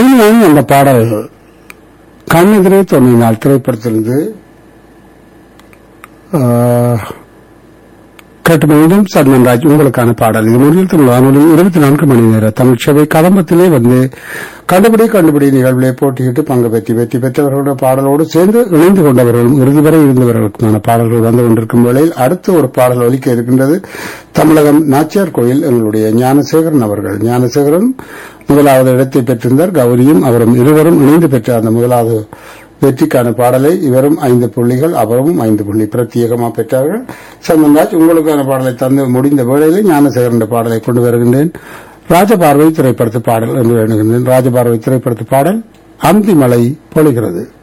இனிமேல் அந்த பாடல் கண்ணெதிரே தோன்றினால் திரைப்படத்திலிருந்து ஆஹ், கேட்டு மீண்டும் சர்மன்ராஜ் உங்களுக்கான பாடல் இது மொழியில் தமிழ் வானொலி இருபத்தி நான்கு மணி நேர தமிழ்ச்சபை கதம்பத்திலே வந்து கண்டுபிடி கண்டுபிடி நிகழ்விலே போட்டியிட்டு பங்கு பெற்றி வெற்றி பெற்றவர்களுடைய பாடலோடு சேர்ந்து இணைந்து கொண்டவர்களும் இறுதி வரை இருந்தவர்களுக்குமான பாடல்கள் வந்து கொண்டிருக்கும் வேளையில் அடுத்து ஒரு பாடல் ஒலிக்க இருக்கின்றது தமிழகம் நாச்சியார் கோயில் எங்களுடைய ஞானசேகரன் அவர்கள் ஞானசேகரன் முதலாவது இடத்தை பெற்றிருந்தார் கௌரியும் அவரும் இருவரும் இணைந்து பெற்ற அந்த முதலாவது வெற்றிக்கான பாடலை இவரும் ஐந்து புள்ளிகள் அவரும் ஐந்து புள்ளி பிரத்யேகமாக பெற்றார்கள் சந்தன்ராஜ் உங்களுக்கான பாடலை தந்து முடிந்த வேளையில் ஞானசேகரன் பாடலை கொண்டு வருகின்றேன் ராஜபார்வை திரைப்படத்து பாடல் என்று எண்ணுகின்றேன் ராஜபார்வை திரைப்படத்து பாடல் அந்திமலை பொழிகிறது